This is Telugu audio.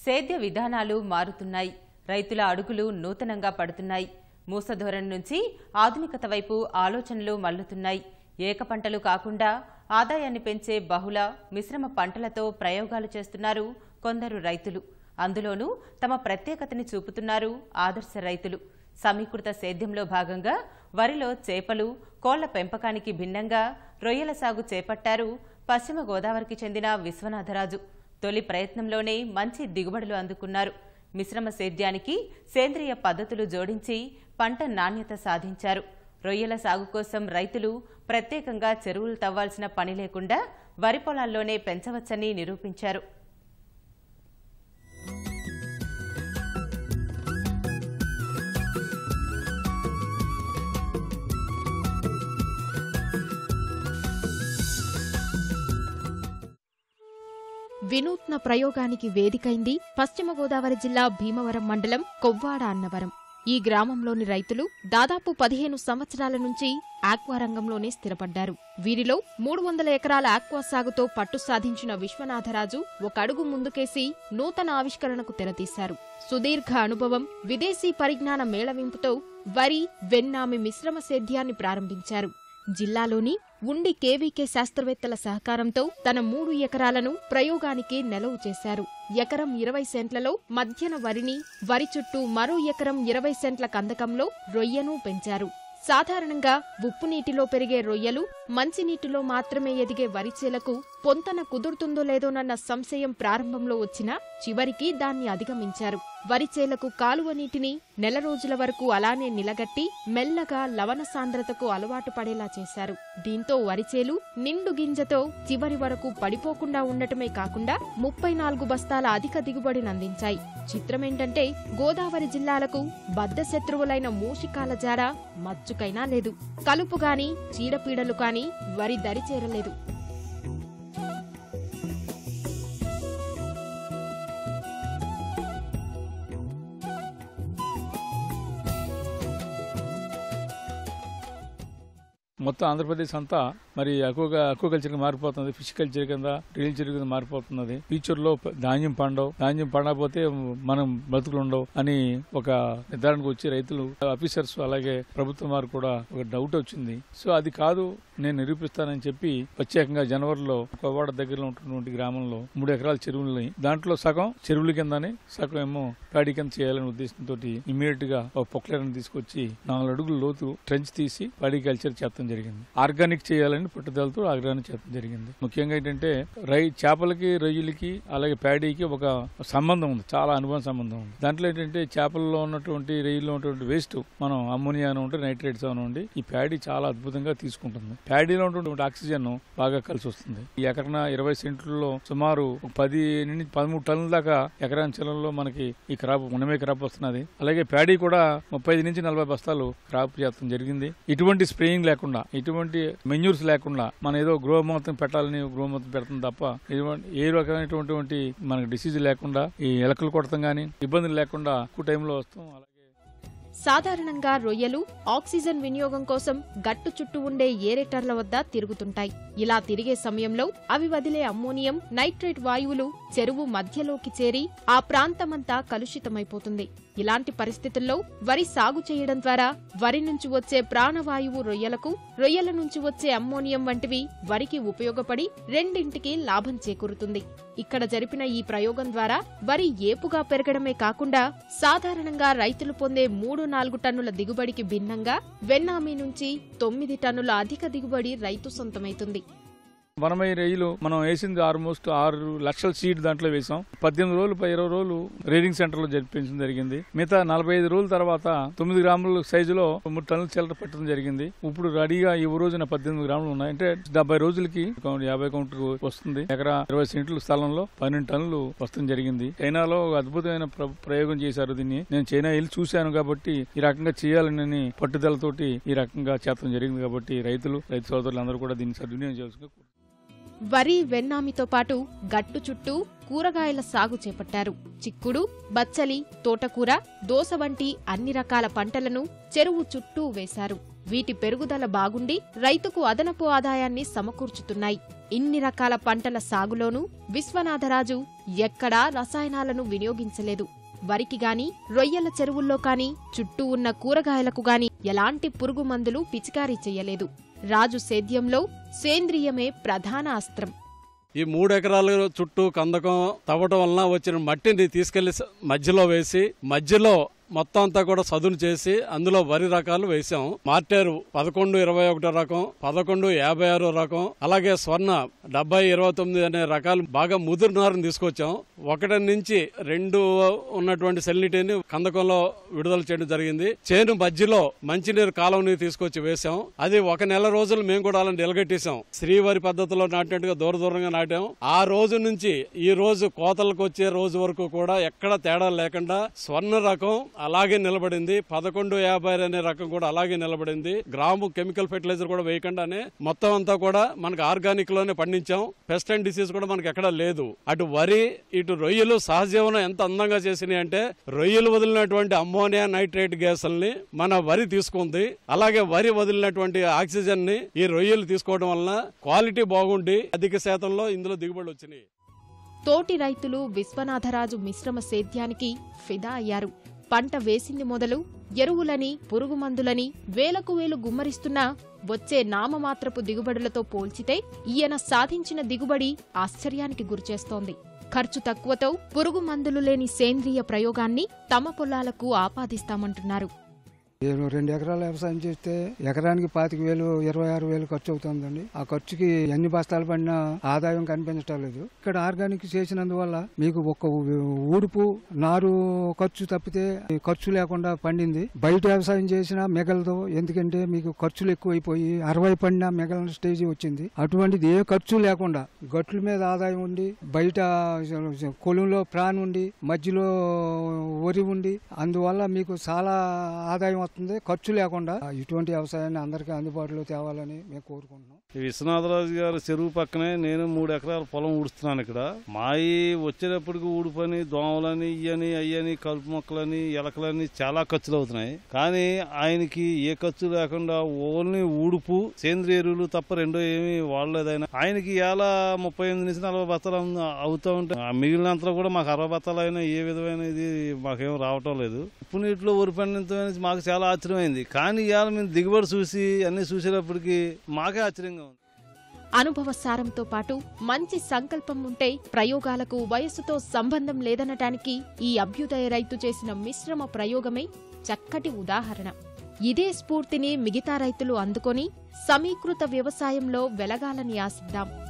సేద్య విధానాలు మారుతున్నాయి రైతుల అడుగులు నూతనంగా పడుతున్నాయి మూసధోరణి నుంచి ఆధునికత వైపు ఆలోచనలు మల్లుతున్నాయి ఏక పంటలు కాకుండా ఆదాయాన్ని పెంచే బహుళ మిశ్రమ పంటలతో ప్రయోగాలు చేస్తున్నారు కొందరు రైతులు అందులోనూ తమ ప్రత్యేకతని చూపుతున్నారు ఆదర్శ రైతులు సమీకృత సేద్యంలో భాగంగా వరిలో చేపలు కోళ్ల పెంపకానికి భిన్నంగా రొయ్యల సాగు చేపట్టారు పశ్చిమ గోదావరికి చెందిన విశ్వనాథరాజు తొలి ప్రయత్నంలోనే మంచి దిగుబడులు అందుకున్నారు మిశ్రమ సేద్యానికి సేంద్రియ పద్ధతులు జోడించి పంట నాణ్యత సాధించారు రొయ్యల సాగు కోసం రైతులు ప్రత్యేకంగా చెరువులు తవ్వాల్సిన పని లేకుండా వరి పొలాల్లోనే పెంచవచ్చని నిరూపించారు వినూత్న ప్రయోగానికి వేదికైంది పశ్చిమ గోదావరి జిల్లా భీమవరం మండలం కొవ్వాడ అన్నవరం ఈ గ్రామంలోని రైతులు దాదాపు పదిహేను సంవత్సరాల నుంచి ఆక్వా రంగంలోనే స్థిరపడ్డారు వీరిలో మూడు వందల ఎకరాల ఆక్వా సాగుతో పట్టు సాధించిన విశ్వనాథరాజు ఒక అడుగు ముందుకేసి నూతన ఆవిష్కరణకు తెరతీశారు సుదీర్ఘ అనుభవం విదేశీ పరిజ్ఞాన మేళవింపుతో వరి వెన్నామి మిశ్రమ సేద్యాన్ని ప్రారంభించారు జిల్లాలోని ఉండి కేవీకే శాస్త్రవేత్తల సహకారంతో తన మూడు ఎకరాలను ప్రయోగానికి నెలవు చేశారు ఎకరం ఇరవై సెంట్లలో మధ్యన వరిని వరి చుట్టూ మరో ఎకరం ఇరవై సెంట్ల కందకంలో రొయ్యను పెంచారు సాధారణంగా ఉప్పు నీటిలో పెరిగే రొయ్యలు మంచినీటిలో మాత్రమే ఎదిగే వరిచేలకు పొంతన కుదురుతుందో లేదోనన్న సంశయం ప్రారంభంలో వచ్చినా చివరికి దాన్ని అధిగమించారు వరిచేలకు కాలువ నీటిని నెల రోజుల వరకు అలానే నిలగట్టి మెల్లగా లవణ సాంద్రతకు అలవాటు పడేలా చేశారు దీంతో వరిచేలు నిండు గింజతో చివరి వరకు పడిపోకుండా ఉండటమే కాకుండా ముప్పై నాలుగు బస్తాల అధిక దిగుబడినందించాయి చిత్రమేంటంటే గోదావరి జిల్లాలకు బద్ధ శత్రువులైన మూషికాల జాడ మచ్చుకైనా లేదు కలుపు గాని చీడపీడలు కాని వరి దరి చేరలేదు మొత్తం ఆంధ్రప్రదేశ్ అంతా మరి ఎక్కువగా అక్వాకల్చర్ మారిపోతుంది ఫిష్ కల్చర్ కింద రియల్చర్ కింద మారిపోతున్నది ఫ్యూచర్ లో ప- ధాన్యం పండవు ధాన్యం పండకపోతే మనం బతుకులు ఉండవు అని ఒక నిర్ధారణకు వచ్చి రైతులు ఆఫీసర్స్ అలాగే ప్రభుత్వం వారు కూడా ఒక డౌట్ వచ్చింది సో అది కాదు నేను నిరూపిస్తానని చెప్పి ప్రత్యేకంగా జనవరిలో కొవ్వాడ దగ్గరలో ఉంటున్నటువంటి గ్రామంలో మూడు ఎకరాల చెరువులని దాంట్లో సగం చెరువుల కిందని సగం ఏమో ప్యాడీ కింద చేయాలనే ఉద్దేశంతో ఇమీడియట్ గా ఒక పొక్లర్ని తీసుకొచ్చి నాలుగు అడుగుల లోతు ట్రెంచ్ తీసి ప్యాడీ కల్చర్ చేస్తాం జరిగింది ఆర్గానిక్ చేయాలని పట్టుదలతో ఆర్గానిక్ చేస్తాం జరిగింది ముఖ్యంగా ఏంటంటే రై చేపలకి రొయ్యలకి అలాగే ప్యాడీకి ఒక సంబంధం ఉంది చాలా అనుభవం సంబంధం ఉంది దాంట్లో ఏంటంటే చేపల్లో ఉన్నటువంటి రొయ్యల్లో ఉన్నటువంటి వేస్ట్ మనం అమ్మోనియా అని ఉంటే నైట్రేట్స్ అని ఉండి ఈ ప్యాడీ చాలా అద్భుతంగా తీసుకుంటుంది ప్యాడీలో ఉన్నటువంటి ఆక్సిజన్ బాగా కలిసి వస్తుంది ఈ ఎకరన ఇరవై సెంట్లలో సుమారు ఒక పది నుండి పదమూడు టన్నుల దాకా ఎకరాని చెలంలో మనకి ఈ క్రాప్ ఉన్నమే క్రాప్ వస్తున్నది అలాగే ప్యాడీ కూడా ముప్పై ఐదు నుంచి నలభై బస్తాలు క్రాప్ చేస్తాం జరిగింది ఇటువంటి స్ప్రేయింగ్ లేకుండా ఇటువంటి మెన్యూర్స్ లేకుండా మనం ఏదో గ్రో మొత్తం పెట్టాలని గ్రో మొత్తం పెడతాం తప్ప ఇటువంటి ఏ రకమైనటువంటి మనకి డిసీజ్ లేకుండా ఈ ఎలకలు కొడతాం గానీ ఇబ్బందులు లేకుండా ఎక్కువ టైంలో వస్తాం అలాగే సాధారణంగా రొయ్యలు ఆక్సిజన్ వినియోగం కోసం గట్టు చుట్టూ ఉండే ఏరేటర్ల వద్ద తిరుగుతుంటాయి ఇలా తిరిగే సమయంలో అవి వదిలే అమ్మోనియం నైట్రేట్ వాయువులు చెరువు మధ్యలోకి చేరి ఆ ప్రాంతమంతా కలుషితమైపోతుంది ఇలాంటి పరిస్థితుల్లో వరి సాగు చేయడం ద్వారా వరి నుంచి వచ్చే ప్రాణవాయువు రొయ్యలకు రొయ్యల నుంచి వచ్చే అమ్మోనియం వంటివి వరికి ఉపయోగపడి రెండింటికి లాభం చేకూరుతుంది ఇక్కడ జరిపిన ఈ ప్రయోగం ద్వారా వరి ఏపుగా పెరగడమే కాకుండా సాధారణంగా రైతులు పొందే మూడు నాలుగు టన్నుల దిగుబడికి భిన్నంగా వెన్నామీ నుంచి తొమ్మిది టన్నుల అధిక దిగుబడి రైతు సొంతమైతుంది వనమై రైలు మనం వేసింది ఆల్మోస్ట్ ఆరు లక్షల సీడ్ దాంట్లో వేసాం పద్దెనిమిది రోజులు పై ఇరవై రోజులు రీడింగ్ సెంటర్ లో జరిపించడం జరిగింది మిగతా నలభై ఐదు రోజుల తర్వాత తొమ్మిది గ్రాముల సైజులో మూడు టన్నుల చిల్లర పెట్టడం జరిగింది ఇప్పుడు రెడీగా ఈ రోజున పద్దెనిమిది గ్రాములు ఉన్నాయి అంటే డెబ్బై రోజులకి కౌంట్- యాభై కౌంటర్ వస్తుంది ఎకరా ఇరవై సెంట్ల స్థలంలో పన్నెండు టన్నులు వస్తుంది జరిగింది చైనాలో ఒక అద్భుతమైన ప్ర- ప్రయోగం చేశారు దీన్ని నేను చైనా వెళ్ళి చూశాను కాబట్టి ఈ రకంగా చేయాలని పట్టుదలతోటి ఈ రకంగా చేతడం జరిగింది కాబట్టి రైతులు రైతు సోదరులందరూ కూడా దీన్ని సద్వినియోగం చేసుకుని వరి వెన్నామితో పాటు గట్టు చుట్టూ కూరగాయల సాగు చేపట్టారు చిక్కుడు బచ్చలి తోటకూర దోస వంటి అన్ని రకాల పంటలను చెరువు చుట్టూ వేశారు వీటి పెరుగుదల బాగుండి రైతుకు అదనపు ఆదాయాన్ని సమకూర్చుతున్నాయి ఇన్ని రకాల పంటల సాగులోనూ విశ్వనాథరాజు ఎక్కడా రసాయనాలను వినియోగించలేదు వరికి గాని రొయ్యల చెరువుల్లో కాని చుట్టూ ఉన్న కూరగాయలకు గాని ఎలాంటి పురుగు మందులు పిచికారీ చెయ్యలేదు రాజు సేద్యంలో సేంద్రియమే ప్రధాన అస్త్రం ఈ మూడు ఎకరాల చుట్టూ కందకం తవ్వటం వలన వచ్చిన మట్టిని తీసుకెళ్లి స- మధ్యలో వేసి మధ్యలో మొత్తం అంతా కూడా సదును చేసి అందులో వరి రకాలు వేసాం మార్టేరు పదకొండు ఇరవై ఒకటో రకం పదకొండు యాభై ఆరో రకం అలాగే స్వర్ణ డెబ్బై ఇరవై తొమ్మిది అనే రకాలు బాగా ముదురునారుని తీసుకొచ్చాం ఒకటి నుంచి రెండు ఉన్నటువంటి సెల్నిటీని కందకంలో విడుదల చేయడం జరిగింది చేను మధ్యలో మంచినీరు కాలువని తీసుకొచ్చి వేసాం అది ఒక నెల రోజులు మేము కూడా అలా నిలగట్టేశాం శ్రీవారి పద్ధతిలో నాటినట్టుగా దూర దూరంగా నాటాం ఆ రోజు నుంచి ఈ రోజు కోతలకు వచ్చే రోజు వరకు కూడా ఎక్కడ తేడా లేకుండా స్వర్ణ రకం అలాగే నిలబడింది పదకొండు యాభై అనే రకం కూడా అలాగే నిలబడింది గ్రాము కెమికల్ ఫెర్టిలైజర్ కూడా వేయకుండానే మొత్తం అంతా కూడా మనకు ఆర్గానిక్ లోనే పండించాం పెస్ట్ అండ్ డిసీజ్ కూడా మనకి ఎక్కడా లేదు అటు వరి ఇటు రొయ్యలు సహజీవనం ఎంత అందంగా చేసినాయి అంటే రొయ్యలు వదిలినటువంటి అమ్మోనియా నైట్రేట్ గ్యాసుల్ని మన వరి తీసుకుంది అలాగే వరి వదిలినటువంటి ఆక్సిజన్ ని ఈ రొయ్యలు తీసుకోవడం వలన క్వాలిటీ బాగుండి అధిక శాతంలో ఇందులో దిగుబడి వచ్చినాయి తోటి రైతులు విశ్వనాథరాజు మిశ్రమ సేద్యానికి ఫిదా అయ్యారు పంట వేసింది మొదలు ఎరువులని పురుగు మందులని వేలకు వేలు గుమ్మరిస్తున్నా వచ్చే నామమాత్రపు దిగుబడులతో పోల్చితే ఈయన సాధించిన దిగుబడి ఆశ్చర్యానికి గురిచేస్తోంది ఖర్చు తక్కువతో పురుగు మందులు లేని సేంద్రియ ప్రయోగాన్ని తమ పొలాలకు ఆపాదిస్తామంటున్నారు నేను రెండు ఎకరాల వ్యవసాయం చేస్తే ఎకరానికి పాతిక వేలు ఇరవై ఆరు వేలు ఖర్చు అవుతుందండి ఆ ఖర్చుకి ఎన్ని బస్తాలు పడినా ఆదాయం కనిపించటం లేదు ఇక్కడ ఆర్గానిక్ చేసినందువల్ల మీకు ఒక ఊడుపు నారు ఖర్చు తప్పితే ఖర్చు లేకుండా పండింది బయట వ్యవసాయం చేసినా మిగలదు ఎందుకంటే మీకు ఖర్చులు ఎక్కువైపోయి అరవై పడినా మిగలని స్టేజ్ వచ్చింది అటువంటిది ఏ ఖర్చు లేకుండా గట్ల మీద ఆదాయం ఉండి బయట కొలంలో ప్రాణ్ ఉండి మధ్యలో వరి ఉండి అందువల్ల మీకు చాలా ఆదాయం వస్తుంది ఖర్చు లేకుండా ఇటువంటి వ్యవసాయాన్ని అందరికీ అందుబాటులో తేవాలని మేము కోరుకుంటున్నాం ఈ విశ్వనాథరాజు గారి చెరువు పక్కనే నేను మూడు ఎకరాల పొలం ఊడుస్తున్నాను ఇక్కడ మాయి వచ్చేటప్పటికి ఊడిపని దోమలని ఇయ్యని అయ్యని కలుపు మొక్కలని ఎలకలని చాలా ఖర్చులు అవుతున్నాయి కానీ ఆయనకి ఏ ఖర్చు లేకుండా ఓన్లీ ఊడుపు సేంద్రియ ఎరువులు తప్ప రెండో ఏమీ వాడలేదు ఆయన ఆయనకి ఇలా ముప్పై ఎనిమిది నుంచి నలభై బత్తాలు అమ్ము- అవుతా ఉంటాయి ఆ మిగిలినంతలో కూడా మాకు అరవై బత్తాలు అయినా ఏ విధమైన ఇది మాకేం రావటం లేదు ఉప్పు నీటిలో ఊరిపడినంత మాకు చాలా ఆశ్చర్యమైంది కానీ ఇవాళ మేము దిగుబడి చూసి అన్ని చూసేటప్పటికి మాకే ఆశ్చర్యంగా ఉంది అనుభవ సారంతో పాటు మంచి సంకల్పం ఉంటే ప్రయోగాలకు వయస్సుతో సంబంధం లేదనటానికి ఈ అభ్యుదయ రైతు చేసిన మిశ్రమ ప్రయోగమే చక్కటి ఉదాహరణ ఇదే స్ఫూర్తిని మిగతా రైతులు అందుకొని సమీకృత వ్యవసాయంలో వెలగాలని ఆశిద్దాం